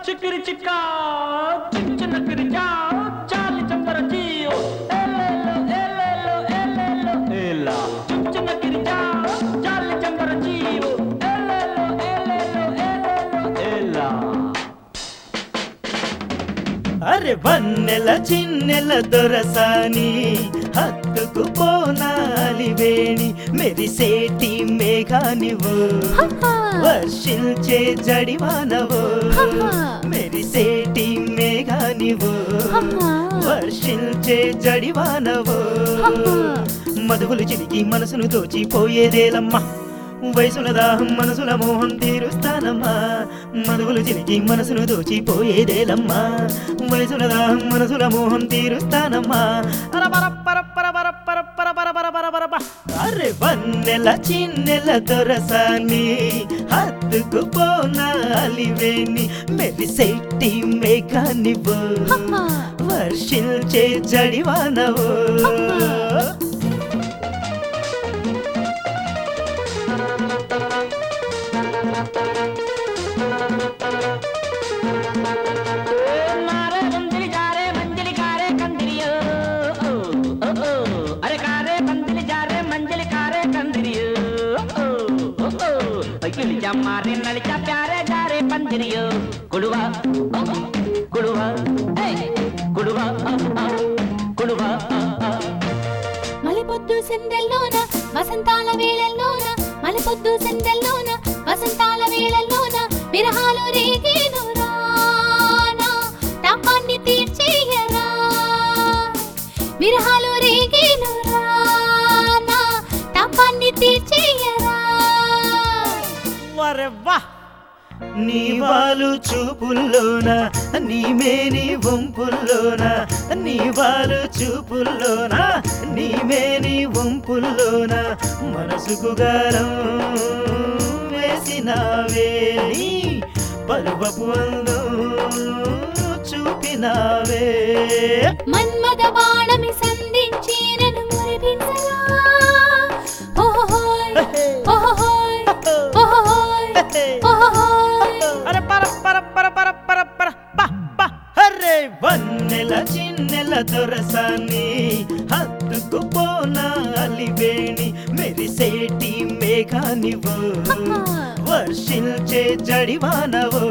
చిక్కిరి చిక్క చిన్న కిరిచా చాలి చందర జీయో ఎల్లెల్లో ఎల్లెల్లో ఎల్లెల్లో ఎల్లా చిన్న కిరిచా చాలి చందర జీయో ఎల్లెల్లో ఎల్లెల్లో ఎల్లెల్లో ఎల్లా అరే వన్నెల చిన్నెల దొరసాని హత్తుకు పోనాలి వేణి మెరిసేటి మేఘానివు వర్షిల్చే జడివానవు మెరిసేటి మేఘానివు వర్షిల్చే జడివానవు మధువులు చిలికి మనసును దోచిపోయేదేలమ్మా వయసుల దాహం మనసుల మోహం తీరుస్తానమ్మా మధువులు చిలికి మనసును దోచిపోయేదేలమ్మా వయసుల దాహం మనసుల మోహం తీరుస్తానమ్మా అరబర పర పర పర పర పర పర పర పర పర ప. అరే వన్నెల చిన్నెల దొరసాని హత్తుకు పోనాలి వేణి మెరిసేటి మేఘానివ్వు వర్షిల్చే జడివానవు మారే మంజిలి జారే మంజిలి కారే కందిరియో ఓ, ఓ, ఓ. అరే కారే మంజిలి జారే మంజిలి కారే కందిరియో ఓ, ఓ, ఓ. కిలిచ మారే నలిచ ప్యారే జారే పందిరియో కుడువా ఓ, కుడువా ఏయ్, కుడువా ఆ, ఆ, కుడువా ఆ, ఆ. మలిపొద్దు సెందెల్లోన వసంతాల వేళల్లోన మలిపొద్దు సెందెల్లోన వసంతాల వేళల్లోన విరహాలు రేగేను రానా తాపాన్ని తీర్చేయరా విరహాలు రేగేను రానా తాపాన్ని తీర్చేయరా వరవ్వా నీ వాలు చూపుల్లోన నీ మేని వంపుల్లోన నీ వాలు చూపుల్లోన నీ మేని వంపుల్లోన మనసుకు గారం వేసినావే నీ పలువపు అందం చూపినావే మన్మద బాణమి సంధించి నన్ను మురిపించరా ఓహోయ్ ఓహోయ్ ఓహోయ్ ఓహోయ్ అరే పర పర పర పర పర పర ప ప హరే వన్నెల చిన్నెల దొరసాని హత్తుకు పోనాలి వేణి మెరిసేటి మేఘానివు వర్షిల్చే జడివానవు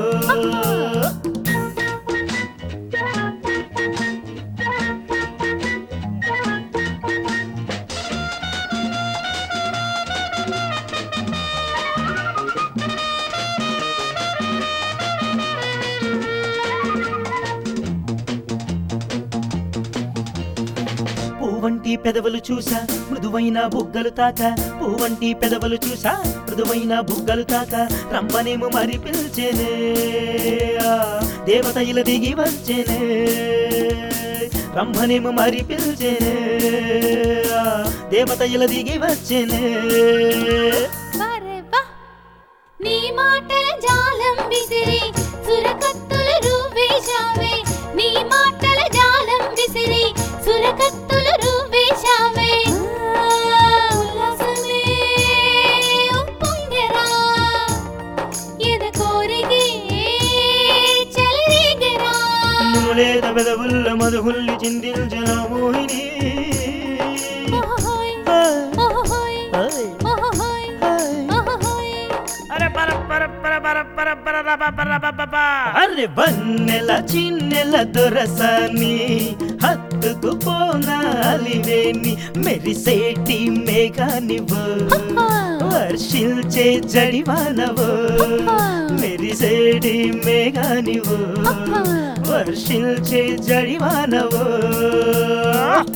పూవంటి పెదవులు చూసా మృదువైన బుగ్గలు తాక పూవంటి పెదవులు చూసా మృదువైన బుగ్గలు తాక రంపనేమో మరి పిలిచేనే ఆ, దేవత ఇలా దిగి వచ్చేనే రంభనేమో మరి పిలిచేనే ఆ, దేవత ఇలా దిగి వచ్చేనే వరెవ్వ. నీ మాటల జాలం విసిరి సురకత్తులు రువ్వేశావే నీ మాటల జాలం విసిరి సురకత్తులు రువ్వేశావే ఆ, ఉల్లాసమే ఉప్పొంగెరా ఎద కోరిగే చెలరేగెరా మునులేత పెదవుల్ల మధుహుల్లి చిందించిన మోహిని ఓహోయ్ ఓహోయ్ ఓహోయ్ ఓహోయ్ అరే పర పర పర పర పర పర రబ పర బ బ బ. అరే వన్నెల చిన్నెల దొరసాని హత్తుకు పోనాలి వేణి మెరిసేటి మేఘానివు వర్షిల్చే జడివానవు మెరిసేటి మేఘానివు వర్షిల్చే జడివానవు